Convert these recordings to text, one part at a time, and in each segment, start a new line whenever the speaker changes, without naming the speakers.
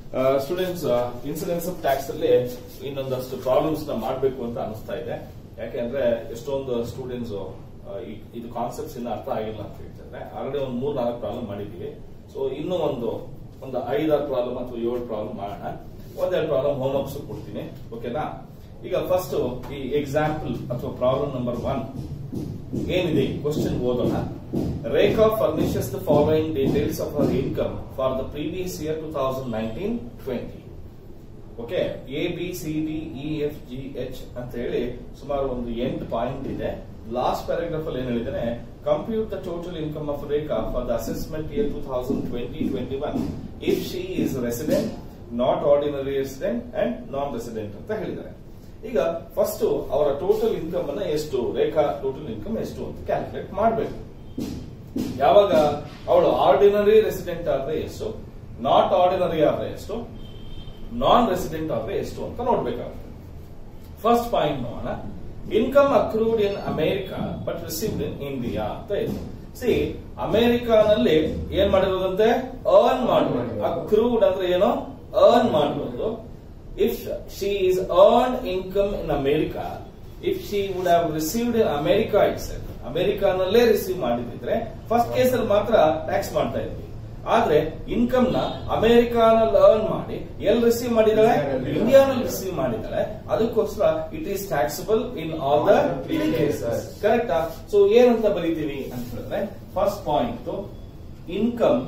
Students incidence of tax ಅಲ್ಲಿ ಇನ್ನೊಂದಷ್ಟು problems ನ ಮಾಡಬೇಕು ಅಂತ ಅನಿಸ್ತಾ ಇದೆ ಯಾಕೆಂದ್ರೆ ಎಷ್ಟೊಂದು ಸ್ಟೂಡೆಂಟ್ಸ್ ಇದು ಕಾನ್ಸೆಪ್ಟ್ಸ್ ಇನ್ನ ಅರ್ಥ ಆಗಿಲ್ಲ ಅಂತ ಹೇಳ್ತಾರೆ ಆಲ್ರೆಡಿ ಒಂದು ಮೂರ್ ನಾಲ್ಕು ಪ್ರಾಬ್ಲಮ್ ಮಾಡಿದೀವಿ ಸೊ ಇನ್ನೂ ಒಂದು ಒಂದು ಐದಾರು ಪ್ರಾಬ್ಲಮ್ ಅಥವಾ ಏಳು ಪ್ರಾಬ್ಲಮ್ ಮಾಡೋಣ ಒಂದೆರಡು ಪ್ರಾಬ್ಲಮ್ ಹೋಮ್ ವರ್ಕ್ಸ್ ಕೊಡ್ತೀನಿ ಓಕೆನಾ ಈಗ ಫಸ್ಟ್ ಈ ಎಕ್ಸಾಂಪಲ್ ಅಥವಾ ಪ್ರಾಬ್ಲಮ್ ನಂಬರ್ ಒನ್ ಏನಿದೆ ಕ್ವಶನ್ ಓದೋಣ Rekha furnishes the following details of our income for the previous year two thousand nineteen twenty okay A B C D E F G H ಅಂತ ಹೇಳಿ ಸುಮಾರು ಒಂದು ಎಂಟು ಪಾಯಿಂಟ್ ಇದೆ ಲಾಸ್ಟ್ ಪ್ಯಾರಾಗ್ರಾಫ್ ಅಲ್ಲಿ ಏನ್ ಹೇಳಿದಾನೆ compute the total income of Rekha for the assessment year two thousand twenty twenty one if she is resident not ordinary resident and non resident ಅಂತ ಹೇಳಿದ್ದಾರೆ ಈಗ ಫಸ್ಟ್ ಅವರ ಟೋಟಲ್ ಇನ್ಕಮ್ ಅನ್ನ ಎಷ್ಟು ರೇಖಾ ಟೋಟಲ್ ಇನ್ಕಮ್ ಎಷ್ಟು ಅಂತ ಕ್ಯಾಲ್ಕುಲೇಟ್ ಮಾಡಬೇಕು ಯಾವಾಗ ಅವಳು ಆರ್ಡಿನರಿ ರೆಸಿಡೆಂಟ್ ಆದ್ರೆ ಎಷ್ಟು ನಾಟ್ ಆರ್ಡಿನರಿ ಆದ್ರೆ ಎಷ್ಟು ನಾನ್ ರೆಸಿಡೆಂಟ್ ಆದ್ರೆ ಎಷ್ಟು ಅಂತ ನೋಡ್ಬೇಕಾಗುತ್ತೆ ಫಸ್ಟ್ ಪಾಯಿಂಟ್ ನೋಡೋಣ income accrued in America but received in India ಅಂತ ಇದೆ ಸಿ ಅಮೆರಿಕಾನಲ್ಲಿ ಏನ್ ಮಾಡಿರೋದಂತೆ ಅರ್ನ್ ಮಾಡಿರೋದು ಅಕ್ರೂಡ್ ಅಂದ್ರೆ ಏನೋ ಅರ್ನ್ ಮಾಡಿರೋದು if she is earn income in America if she would have received in America it's ಅಮೆರಿಕಾನಲ್ಲೇ ರಿಸೀವ್ ಮಾಡಿದ್ರೆ ಫಸ್ಟ್ ಕೇಸ್ ಅಲ್ಲಿ ಮಾತ್ರ ಟ್ಯಾಕ್ಸ್ ಮಾಡ್ತಾ ಇದ್ವಿ ಆದ್ರೆ ಇನ್ಕಮ್ ನ ಅಮೆರಿಕಾನಲ್ಲಿ ಅರ್ನ್ ಮಾಡಿ ಎಲ್ಲಿ ರಿಸೀವ್ ಮಾಡಿದಾಳೆ ಇಂಡಿಯಾನಲ್ಲಿ ರಿಸೀವ್ ಮಾಡಿದಾಳೆ ಅದಕ್ಕೋಸ್ಕರ it is taxable in all the cases ಕರೆಕ್ಟಾ ಸೊ ಏನಂತ ಬರೀತೀವಿ ಅಂತ ಹೇಳಿದ್ರೆ first point income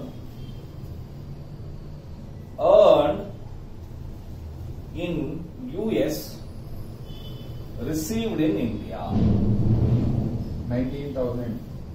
earn in U S received in India
nineteen thousand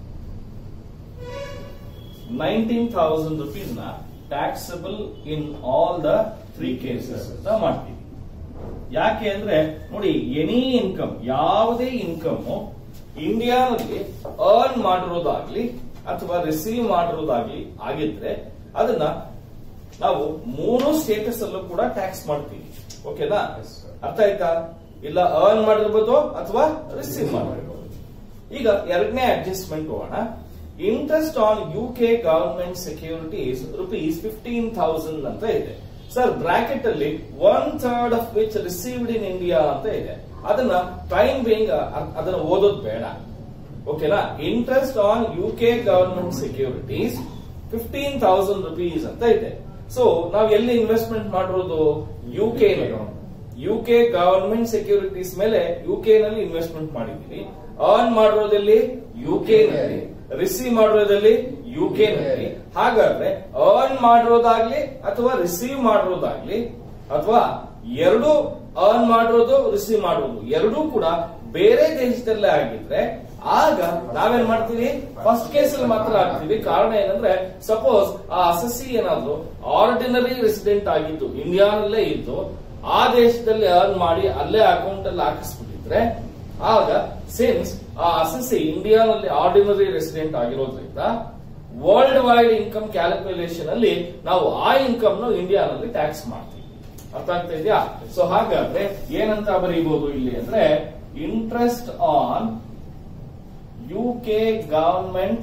nineteen thousand rupees ನ taxable in all the three cases ಅಂತ ಮಾಡ್ತೀವಿ ಯಾಕೆ ಅಂದ್ರೆ ನೋಡಿ ಎನಿ ಇನ್ಕಮ್ ಯಾವುದೇ ಇನ್ಕಮ್ ಇಂಡಿಯಾನಲ್ಲಿ ಅರ್ನ್ ಮಾಡಿರೋದಾಗ್ಲಿ ಅಥವಾ ರಿಸೀವ್ ಮಾಡಿರೋದಾಗ್ಲಿ ಆಗಿದ್ರೆ ಅದನ್ನ ನಾವು ಮೂರು ಸ್ಟೇಟಸ್ ಅಲ್ಲೂ ಕೂಡ ಟ್ಯಾಕ್ಸ್ ಮಾಡ್ತೀವಿ ಓಕೆನಾ
Yes, sir.
ಅರ್ಥ ಆಯ್ತಾ ಇಲ್ಲ ಅರ್ನ್ ಮಾಡಿರ್ಬೋದು ಅಥವಾ ರಿಸೀವ್ ಮಾಡಿರ್ಬೋದು ಈಗ ಎರಡನೇ ಅಡ್ಜಸ್ಟ್ಮೆಂಟ್ ಹೋಗೋಣ interest on U K government securities rupees fifteen thousand ಅಂತ ಇದೆ ಸರ್ ಬ್ರಾಕೆಟ್ ಅಲ್ಲಿ one third of which received in India ಅಂತ ಇದೆ ಅದನ್ನ ಟೈಮ್ ಬೇಂಗ್ ಅದನ್ನ ಓದೋದು ಬೇಡ ಓಕೆನಾ interest on U K government securities fifteen thousand rupees ಅಂತ ಇದೆ ಸೊ ನಾವು ಎಲ್ಲಿ ಇನ್ವೆಸ್ಟ್ಮೆಂಟ್ ಮಾಡಿರೋದು U K U K government securities ಮೇಲೆ ಯು ಕೆ ನಲ್ಲಿ ಇನ್ವೆಸ್ಟ್ಮೆಂಟ್ ಮಾಡಿದ್ದೀವಿ ಅರ್ನ್ ಮಾಡಿರೋದಲ್ಲಿ ಯು ಕೆ ನಲ್ಲಿ ರಿಸೀವ್ ಮಾಡಿರೋದಲ್ಲಿ ಯು ಕೆ ನಲ್ಲಿ ಹಾಗಾದ್ರೆ ಅರ್ನ್ ಮಾಡಿರೋದಾಗ್ಲಿ ಅಥವಾ ರಿಸೀವ್ ಮಾಡಿರೋದಾಗ್ಲಿ ಅಥವಾ ಎರಡು ಅರ್ನ್ ಮಾಡಿರೋದು ರಿಸೀವ್ ಮಾಡಿರೋದು ಎರಡೂ ಕೂಡ ಬೇರೆ ದೇಶದಲ್ಲೇ ಆಗಿದ್ರೆ ಆಗ ನಾವೇನ್ ಮಾಡ್ತೀವಿ ಫಸ್ಟ್ ಕೇಸ್ ಅಲ್ಲಿ ಮಾತ್ರ ಆಗ್ತೀವಿ ಕಾರಣ ಏನಂದ್ರೆ ಸಪೋಸ್ ಆ ಅಸಸಿ ಏನಾದ್ರು ಆರ್ಡಿನರಿ ರೆಸಿಡೆಂಟ್ ಆಗಿದ್ದು ಇಂಡಿಯಾನಲ್ಲೇ ಇದ್ದು ಆ ದೇಶದಲ್ಲಿ ಅರ್ನ್ ಮಾಡಿ ಅಲ್ಲೇ ಅಕೌಂಟ್ ಅಲ್ಲಿ ಹಾಕಿಸ್ಬಿಟ್ಟಿದ್ರೆ ಆಗ ಸಿನ್ಸ್ ಆ ಅಸಸಿ ಇಂಡಿಯಾನಲ್ಲಿ ಆರ್ಡಿನರಿ ರೆಸಿಡೆಂಟ್ ಆಗಿರೋದ್ರಿಂದ ವರ್ಲ್ಡ್ ವೈಡ್ ಇನ್ಕಮ್ ಕ್ಯಾಲ್ಕುಲೇಷನ್ ಅಲ್ಲಿ ನಾವು ಆ ಇನ್ಕಮ್ ನು ಇಂಡಿಯಾನಲ್ಲಿ ಟ್ಯಾಕ್ಸ್ ಮಾಡ್ತೀವಿ ಅರ್ಥ ಆಗ್ತಾ ಇದೆಯಾ ಸೊ ಹಾಗಾದ್ರೆ ಏನಂತ ಬರೀಬಹುದು ಇಲ್ಲಿ ಅಂದ್ರೆ interest on U K government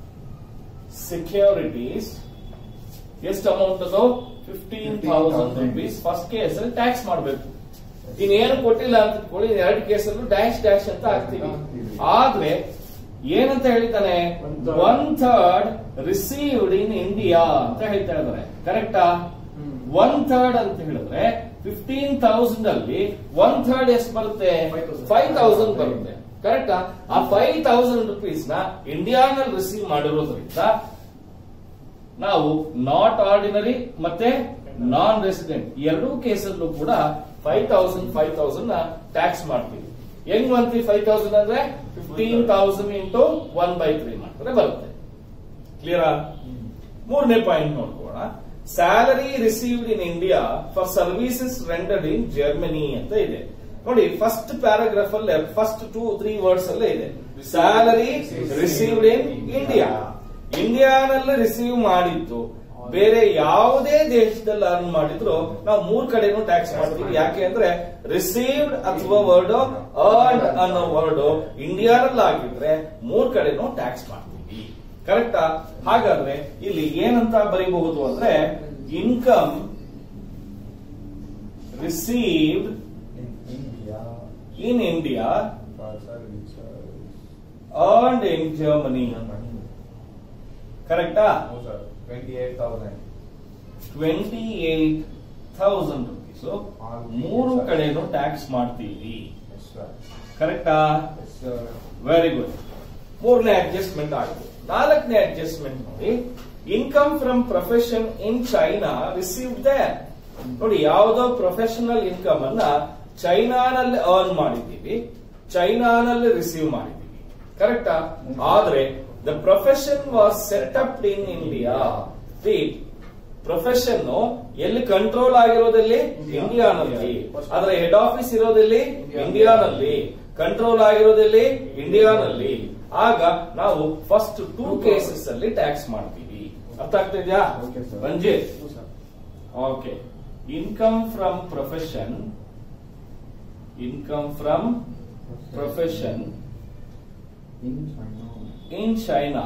securities ಎಷ್ಟು ಅಮೌಂಟ್ ಅದು fifteen thousand rupees first case ಅಲ್ಲಿ ಟ್ಯಾಕ್ಸ್ ಮಾಡಬೇಕು ಇನ್ನೇನು ಕೊಟ್ಟಿಲ್ಲ ಅಂತ ಇಟ್ಕೊಳ್ಳಿ ಎರಡು ಕೇಸಲ್ಲೂ ಡ್ಯಾಶ್ ಡ್ಯಾಶ್ ಅಂತ ಹಾಕ್ತೀವಿ ಆದ್ರೆ ಏನಂತ ಹೇಳ್ತಾನೆ one third received in India ಅಂತ ಹೇಳ್ತಾ ಇದ್ದಾರೆ ಕರೆಕ್ಟಾ ಒನ್ ಥರ್ಡ್ ಅಂತ ಹೇಳಿದ್ರೆ ಫಿಫ್ಟೀನ್ ತೌಸಂಡ್ ಅಲ್ಲಿ ಒನ್ ಥರ್ಡ್ ಎಷ್ಟು ಬರುತ್ತೆ
5,000.
ಫೈವ್ ತೌಸಂಡ್ ಬರುತ್ತೆ ಕರೆಕ್ಟಾ ಆ ಫೈವ್ ತೌಸಂಡ್ ರುಪೀಸ್ ನ ಇಂಡಿಯಾನಲ್ಲಿ ರಿಸೀವ್ ಮಾಡಿರೋದ್ರಿಂದ ನಾವು ನಾಟ್ ಆರ್ಡಿನರಿ ಮತ್ತೆ ನಾನ್ ರೆಸಿಡೆಂಟ್ ಎರಡೂ ಕೇಸಲ್ಲೂ ಕೂಡ ಫೈವ್ ತೌಸಂಡ್ ಫೈವ್ ತೌಸಂಡ್ ನ ಟ್ಯಾಕ್ಸ್ ಮಾಡ್ತೀವಿ ಹೆಂಗ್ ಮಂತ್ಲಿ ಫೈವ್ ತೌಸಂಡ್ ಅಂದ್ರೆ fifteen thousand into one by three ಮಾಡಿದ್ರೆ ಬರುತ್ತೆ ಕ್ಲಿಯರಾ ಮೂರನೇ ಪಾಯಿಂಟ್ ನೋಡ್ಕೋಣ salary received in India for services rendered in Germany ಅಂತ ಇದೆ ನೋಡಿ ಫಸ್ಟ್ ಪ್ಯಾರಾಗ್ರಾಫ್ ಅಲ್ಲೇ ಫಸ್ಟ್ ಟೂ ತ್ರೀ ವರ್ಡ್ಸ್ ಅಲ್ಲೇ ಇದೆ ಸ್ಯಾಲರಿ ರಿಸೀವ್ಡ್ ಇನ್ ಇಂಡಿಯಾ ಇಂಡಿಯಾನಲ್ಲಿ ರಿಸೀವ್ ಮಾಡಿದ್ದು ಬೇರೆ ಯಾವುದೇ ದೇಶದಲ್ಲಿ ಅರ್ನ್ ಮಾಡಿದ್ರು ನಾವು ಮೂರ್ ಕಡೆನೂ ಟ್ಯಾಕ್ಸ್ ಮಾಡ್ತೀವಿ ಯಾಕೆ ಅಂದ್ರೆ ರಿಸೀವ್ಡ್ ಅಥವಾ ವರ್ಡ್ ಅರ್ನ್ ಅನ್ನೋ ವರ್ಡ್ ಇಂಡಿಯಾದಲ್ಲಿ ಆಗಿದ್ರೆ ಮೂರ್ ಕಡೆನೂ ಟ್ಯಾಕ್ಸ್ ಮಾಡ್ತೀವಿ ಕರೆಕ್ಟಾ ಹಾಗಾದ್ರೆ ಇಲ್ಲಿ ಏನಂತ ಬರೀಬಹುದು ಅಂದ್ರೆ income received
In India,
in India
Gaza reaches
earned in Germany.
Germany.
ಕರೆಕ್ಟಾ
No, sir. 28,000.
Twenty eight thousand rupees ಮೂರು ಕಡೆನೂ ಟ್ಯಾಕ್ಸ್ ಮಾಡ್ತೀವಿ
Yes, sir.
ಕರೆಕ್ಟಾ
Yes, sir.
ವೆರಿ ಗುಡ್ ಮೂರನೇ ಅಡ್ಜಸ್ಟ್ಮೆಂಟ್ ಆಗಿದೆ ನಾಲ್ಕನೇ ಅಡ್ಜಸ್ಟ್ಮೆಂಟ್ ನೋಡಿ income from profession in China receive there ನೋಡಿ ಯಾವುದೋ ಪ್ರೊಫೆಷನಲ್ ಇನ್ಕಮ್ ಅನ್ನ ಚೈನಾನಲ್ಲಿ ಅರ್ನ್ ಮಾಡಿದ್ದೀವಿ ಚೈನಾನಲ್ಲಿ ರಿಸೀವ್ ಮಾಡಿದ್ದೀವಿ ಕರೆಕ್ಟಾ ಆದ್ರೆ the profession was set up in India the profession ಎಲ್ಲಿ ಕಂಟ್ರೋಲ್ ಆಗಿರೋದಲ್ಲಿ ಇಂಡಿಯಾನಲ್ಲಿ ಅದರ ಹೆಡ್ ಆಫೀಸ್ ಇರೋದಲ್ಲಿ ಇಂಡಿಯಾನಲ್ಲಿ ಕಂಟ್ರೋಲ್ ಆಗಿರೋದಲ್ಲಿ ಇಂಡಿಯಾನಲ್ಲಿ ಆಗ ನಾವು ಫಸ್ಟ್ ಟೂ ಕೇಸಸ್ ಅಲ್ಲಿ ಟ್ಯಾಕ್ಸ್ ಮಾಡ್ತೀವಿ ಅರ್ಥ ಆಗ್ತಾ ಇದೆಯಾ
Okay, sir.
Ranjit okay income from profession income from profession
In China.
in China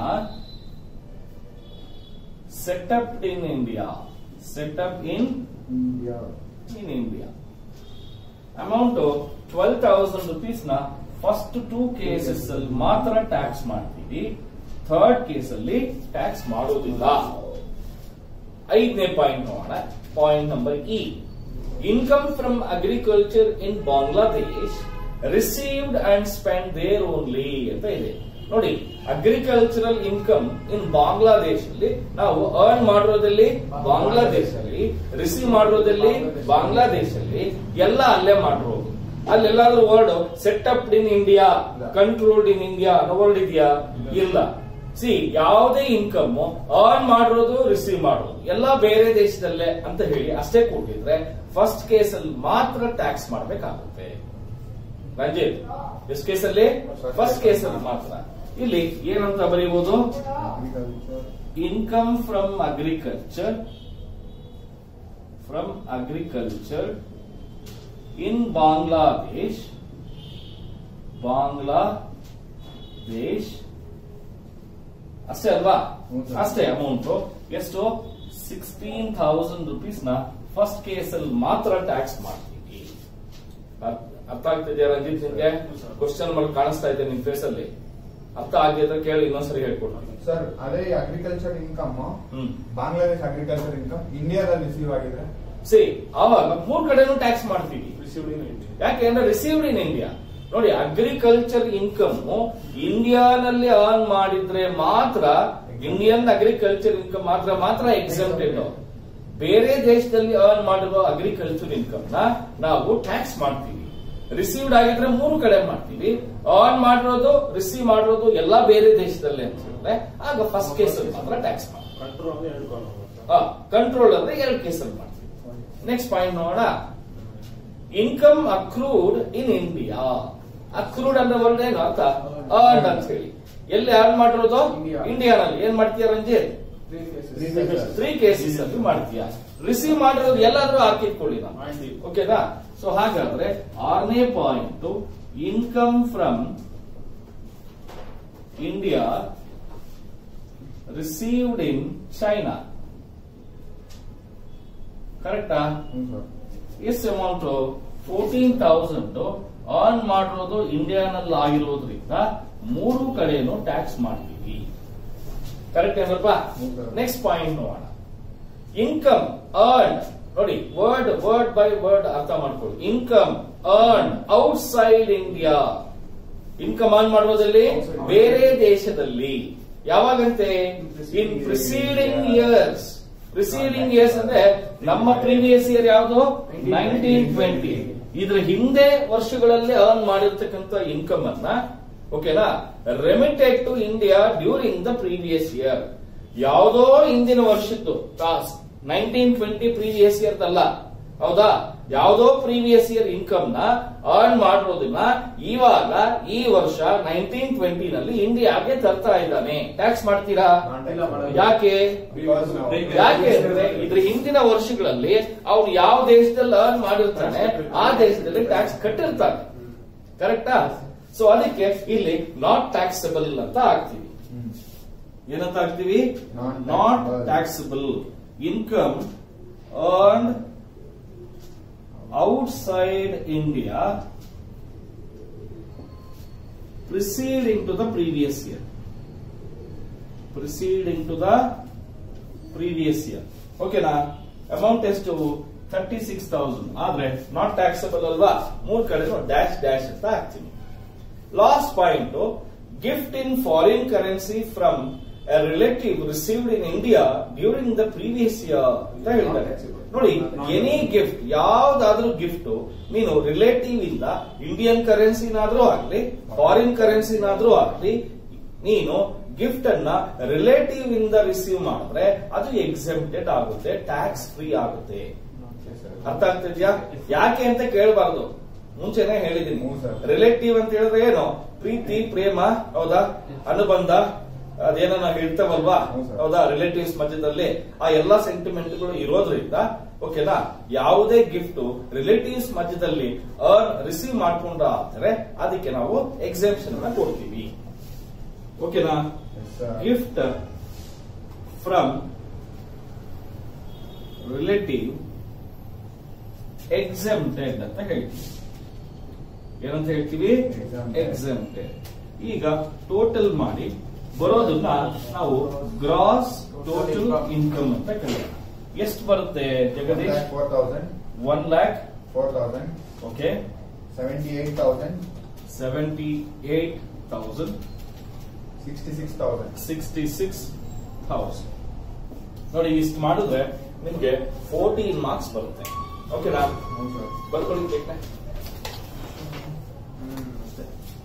set up in India set up in
India.
in India amount twelve thousand rupees ನ first two cases ಅಲ್ಲಿ ಮಾತ್ರ tax ಮಾಡ್ತೀವಿ third case ಅಲ್ಲಿ tax ಮಾಡೋದಿಲ್ಲ ಐದನೇ point ನೋಡೋಣ point number E income from agriculture in Bangladesh received and spend there only ಅಂತ ಇದೆ ನೋಡಿ ಅಗ್ರಿಕಲ್ಚರಲ್ ಇನ್ಕಮ್ ಇನ್ ಬಾಂಗ್ಲಾದೇಶ್ ಅಲ್ಲಿ ನಾವು ಅರ್ನ್ ಮಾಡಿರೋದಲ್ಲಿ ಬಾಂಗ್ಲಾದೇಶ್ ಅಲ್ಲಿ ರಿಸೀವ್ ಮಾಡಿರೋದಲ್ಲಿ ಬಾಂಗ್ಲಾದೇಶ್ ಅಲ್ಲಿ ಎಲ್ಲ ಅಲ್ಲೇ ಮಾಡಿರೋದು ಅಲ್ಲೆಲ್ಲಾದ್ರೂ word set up in India controlled in India ಅನ್ನೋ ವರ್ಡ್ ಇದೆಯಾ ಇಲ್ಲ ಸಿ ಯಾವುದೇ ಇನ್ಕಮ್ ಅರ್ನ್ ಮಾಡಿರೋದು ರಿಸೀವ್ ಮಾಡೋದು ಎಲ್ಲ ಬೇರೆ ದೇಶದಲ್ಲೇ ಅಂತ ಹೇಳಿ ಅಷ್ಟೇ ಕೊಟ್ಟಿದ್ರೆ ಫಸ್ಟ್ ಕೇಸ್ ಅಲ್ಲಿ ಮಾತ್ರ ಟ್ಯಾಕ್ಸ್ ಮಾಡಬೇಕಾಗುತ್ತೆ ರಂಜಿತ್ ಎಷ್ಟು ಕೇಸಲ್ಲಿ ಫಸ್ಟ್ ಕೇಸ್ ಅಲ್ಲಿ ಮಾತ್ರ ಇಲ್ಲಿ ಏನಂತ ಬರೀಬಹುದು
Agriculture.
Income from agriculture from agriculture in Bangladesh Bangladesh ಅಷ್ಟೇ ಅಲ್ವಾ
ಹ್ಮ್ ಸರ್.
ಅಷ್ಟೇ ಅಮೌಂಟ್ ಎಷ್ಟು ಸಿಕ್ಸ್ಟೀನ್ ಥೌಸಂಡ್ ರುಪೀಸ್ ನ ಫಸ್ಟ್ ಕೇಸ್ ಅಲ್ಲಿ ಮಾತ್ರ ಟ್ಯಾಕ್ಸ್ ಮಾಡ್ತೀವಿ ಅರ್ಥ- ಅರ್ಥ ಆಗ್ತಿದ್ಯಾ ರಂಜಿತ್ ನಿಮ್ಗೆ ಕ್ವಶನ್ ಮಾಡಿ ಕಾಣಿಸ್ತಾ ಇದೆ ನಿಮ್ ಫೇಸ್ ಅಲ್ಲಿ ಅರ್ಥ ಆಗಿದ್ರೆ ಕೇಳಿ ಇನ್ನೊಂದ್ಸರಿ ಹೇಳ್ಕೊಡ್ತೀನಿ
ಸರ್ ಅದೇ ಅಗ್ರಿಕಲ್ಚರ್ ಇನ್ಕಮ್
ಹ್ಮ್
ಬಾಂಗ್ಲಾದೇಶ್ ಅಗ್ರಿಕಲ್ಚರ್ ಇನ್ಕಮ್ ಇಂಡಿಯಾದಲ್ಲಿ ರಿಸೀವ್ ಆಗಿದೆ
ಸಿ ಆವಾಗ ಮೂರ್ ಕಡೆನೂ ಟ್ಯಾಕ್ಸ್ ಮಾಡ್ತೀವಿ ಯಾಕೆಂದ್ರೆ ರಿಸೀವ್ಡ್ ಇನ್ ಇಂಡಿಯಾ ನೋಡಿ ಅಗ್ರಿಕಲ್ಚರ್ ಇನ್ಕಮ್ ಇಂಡಿಯಾನಲ್ಲಿ ಅರ್ನ್ ಮಾಡಿದ್ರೆ ಮಾತ್ರ ಇಂಡಿಯನ್ ಅಗ್ರಿಕಲ್ಚರ್ ಇನ್ಕಮ್ ಮಾತ್ರ ಮಾತ್ರ ಎಕ್ಸೆಂಪ್ಟೆಡ್ ಬೇರೆ ದೇಶದಲ್ಲಿ ಅರ್ನ್ ಮಾಡಿರೋ ಅಗ್ರಿಕಲ್ಚರ್ ಇನ್ಕಮ್ ನ ನಾವು ಟ್ಯಾಕ್ಸ್ ಮಾಡ್ತೀವಿ ರಿಸೀವ್ಡ್ ಆಗಿದ್ರೆ ಮೂರು ಕಡೆ ಮಾಡ್ತೀವಿ ಅರ್ನ್ ಮಾಡಿರೋದು ರಿಸೀವ್ ಮಾಡಿರೋದು ಎಲ್ಲಾ ಬೇರೆ ದೇಶದಲ್ಲಿ ಅಂತ ಹೇಳಿದ್ರೆ ಆಗ ಫಸ್ಟ್ ಕೇಸ್ ಅಲ್ಲಿ ಮಾತ್ರ ಟ್ಯಾಕ್ಸ್ ಮಾಡ್ತೀವಿ
ಕಂಟ್ರೋಲ್ ಅಂದ್ರೆ ಹೇಳ್ಕೊಂಡು
ಕಂಟ್ರೋಲ್ ಅಂದ್ರೆ ಎರಡು ಕೇಸಲ್ಲಿ ಮಾಡ್ತೀವಿ ನೆಕ್ಸ್ಟ್ ಪಾಯಿಂಟ್ ನೋಡೋಣ income accrued in India accrued ಅಂದ್ರೆ ವರ್ಡ್ ಏನು ಅರ್ಥ ಅರ್ನ್ ಅಂತ ಹೇಳಿ ಎಲ್ಲಿ ಅರ್ನ್ ಮಾಡಿರೋದು
India.
ಇಂಡಿಯಾನಲ್ಲಿ ಏನ್ ಮಾಡ್ತೀಯ ರಂಜಿತ್ ತ್ರೀ ಕೇಸಸ್ ಅಲ್ಲಿ ಮಾಡ್ತೀಯ ರಿಸೀವ್ ಮಾಡಿರೋದು ಎಲ್ಲಾದ್ರೂ ಹಾಕಿಟ್ಕೊಳ್ಳಿ ನಾವು
ಮಾಡ್ತೀವಿ.
ಓಕೆನಾ ಸೊ ಹಾಗಾದ್ರೆ ಆರನೇ point income from India received in China ಕರೆಕ್ಟಾ ಎಷ್ಟು ಅಮೌಂಟ್ ಫೋರ್ಟೀನ್ ತೌಸಂಡ್ ಅರ್ನ್ ಮಾಡಿರೋದು ಇಂಡಿಯಾನಲ್ಲಿ ಆಗಿರೋದ್ರಿಂದ ಮೂರು ಕಡೆನೂ ಟ್ಯಾಕ್ಸ್ ಮಾಡ್ತೀವಿ ಕರೆಕ್ಟ್ ಏನಪ್ಪ
ಹ್ಮ್ sir.
ನೆಕ್ಸ್ಟ್ ಪಾಯಿಂಟ್ ನೋಡೋಣ ಇನ್ಕಮ್ ಅರ್ನ್ ನೋಡಿ ವರ್ಡ್ ವರ್ಡ್ ಬೈ ವರ್ಡ್ ಅರ್ಥ ಮಾಡ್ಕೊಳ್ಳಿ income earn outside India income earn ಮಾಡೋದಲ್ಲಿ
Outside.
ಬೇರೆ ದೇಶದಲ್ಲಿ ಯಾವಾಗಂತೆ in preceding years preceding years ಅಂದ್ರೆ ನಮ್ಮ ಪ್ರೀವಿಯಸ್ ಇಯರ್ ಯಾವುದು ನೈನ್ಟೀನ್ ಟ್ವೆಂಟಿ ಇದ್ರ ಹಿಂದೆ ವರ್ಷಗಳಲ್ಲಿ ಅರ್ನ್ ಮಾಡಿರ್ತಕ್ಕಂಥ ಇನ್ಕಮ್ ಅನ್ನ ಓಕೆನಾ remitted to India during the previous year ಯಾವುದೋ ಹಿಂದಿನ ವರ್ಷದ್ದು ನೈನ್ಟೀನ್ ಟ್ವೆಂಟಿ ಪ್ರೀವಿಯಸ್ ಇಯರ್ ಅಲ್ಲ ಹೌದಾ ಯಾವುದೋ ಪ್ರೀವಿಯಸ್ ಇಯರ್ ಇನ್ಕಮ್ ನ ಅರ್ನ್ ಮಾಡಿರೋದನ್ನ ಇವಾಗ ಈ ವರ್ಷ ನೈನ್ಟೀನ್ ಟ್ವೆಂಟಿ ನಲ್ಲಿ ಇಂಡಿಯಾಗೆ ತರ್ತಾ ಇದ್ದಾನೆ ಟ್ಯಾಕ್ಸ್ ಮಾಡ್ತೀರಾ
ಇಲ್ಲ ಮಾಡಲ್ಲ.
ಯಾಕೆ
Because now-
ಯಾಕೆ ಅಂದ್ರೆ ಇದ್ರ ಹಿಂದಿನ ವರ್ಷಗಳಲ್ಲಿ ಅವ್ರು ಯಾವ ದೇಶದಲ್ಲಿ ಅರ್ನ್ ಮಾಡಿರ್ತಾನೆ ಆ ದೇಶದಲ್ಲಿ ಟ್ಯಾಕ್ಸ್ ಕಟ್ಟಿರ್ತಾನೆ ಕರೆಕ್ಟಾ ಸೊ ಅದಕ್ಕೆ ಇಲ್ಲಿ ನಾಟ್ ಟ್ಯಾಕ್ಸಬಲ್ ಅಂತ ಆಗ್ತೀವಿ
ಹ್ಮ್.
ಏನಂತ ಆಗ್ತೀವಿ
Not
not
taxable.
Taxable income earn outside India preceding to the previous year preceding to the previous year ಓಕೆನಾ ಅಮೌಂಟ್ ಎಷ್ಟು ತರ್ಟಿ ಸಿಕ್ಸ್ ತೌಸಂಡ್ ಆದ್ರೆ ನಾಟ್ ಟ್ಯಾಕ್ಸಬಲ್ ಅಲ್ವಾ ಮೂರ್ ಕಡೆ ಡ್ಯಾಶ್ ಡ್ಯಾಶ್ ಅಂತ ಹಾಕ್ತೀನಿ last point gift in foreign currency from a relative received in India during the previous year ಅಂತ ಹೇಳ್ತಾರೆ ನೋಡಿ ಎನಿ ಗಿಫ್ಟ್ ಯಾವ್ದಾದ್ರೂ ಗಿಫ್ಟ್ ನೀನು ರಿಲೇಟಿವ್ ಇಂದ ಇಂಡಿಯನ್ ಕರೆನ್ಸಿನಾದ್ರೂ ಆಗ್ಲಿ ಫಾರಿನ್ ಕರೆನ್ಸಿನಾದ್ರೂ ಆಗ್ಲಿ ನೀನು ಗಿಫ್ಟ್ ಅನ್ನ ರಿಲೇಟಿವ್ ಇಂದ ರಿಸೀವ್ ಮಾಡಿದ್ರೆ ಅದು ಎಕ್ಸೆಂಪ್ಟೆಡ್ ಆಗುತ್ತೆ ಟ್ಯಾಕ್ಸ್ ಫ್ರೀ ಆಗುತ್ತೆ ಅರ್ಥ ಆಗ್ತಿದ್ಯಾ ಯಾಕೆ ಅಂತ ಕೇಳಬಾರ್ದು ಮುಂಚೆನೆ ಹೇಳಿದೀನಿ
ಹ್ಞೂ ಸರ್.
ರಿಲೇಟಿವ್ ಅಂತ ಹೇಳಿದ್ರೆ ಏನು ಪ್ರೀತಿ ಪ್ರೇಮ ಹೌದಾ ಅನುಬಂಧ ಅದೇನೋ ನಾವು ಹೇಳ್ತೇವಲ್ವಾ
ಹ್ಞೂ ಸರ್.
ಹೌದಾ ರಿಲೇಟಿವ್ಸ್ ಮಧ್ಯದಲ್ಲಿ ಆ ಎಲ್ಲಾ ಸೆಂಟಿಮೆಂಟ್ಗಳು ಇರೋದ್ರಿಂದ ಓಕೆನಾ ಯಾವುದೇ ಗಿಫ್ಟ್ ರಿಲೇಟಿವ್ಸ್ ಮಧ್ಯದಲ್ಲಿ ಅರ್ನ್ ರಿಸೀವ್ ಮಾಡ್ಕೊಂಡ ಆದರೆ ಅದಕ್ಕೆ ನಾವು ಎಕ್ಸಾಮ್ಷನ್ ಅನ್ನ ಕೊಡ್ತೀವಿ ಓಕೆನಾ ಗಿಫ್ಟ್ ಫ್ರಮ್ ರಿಲೇಟಿವ್ ಎಕ್ಸೆಂಪ್ಟೆಡ್ ಅಂತ ಹೇಳ್ತೀವಿ ಏನಂತ ಹೇಳ್ತೀವಿ
Exempted.
ಎಕ್ಸೆಂಪ್ಟೆಡ್ ಈಗ ಟೋಟಲ್ ಮಾಡಿ ಬರೋದನ್ನ ನಾವು ಗ್ರಾಸ್ ಟೋಟಲ್ ಇನ್ಕಮ್ ಅಂತ ಕರೀತೀವಿ ಎಷ್ಟು ಬರುತ್ತೆ Jagdish
four thousand
one lakh
four thousand
okay
seventy eight thousand
seventy eight thousand
sixty six thousand
sixty six thousand ನೋಡಿ ಇಷ್ಟು ಮಾಡಿದ್ರೆ ನಿಮ್ಗೆ ಫೋರ್ಟೀನ್ ಮಾರ್ಕ್ಸ್ ಬರುತ್ತೆ ಓಕೆನಾ
ಹ್ಞೂ ಸರ್
ಬರ್ಕೊಳ್ಳಿ ಬೇಕನೆ
ಹ್ಮ್ ಅಷ್ಟೇ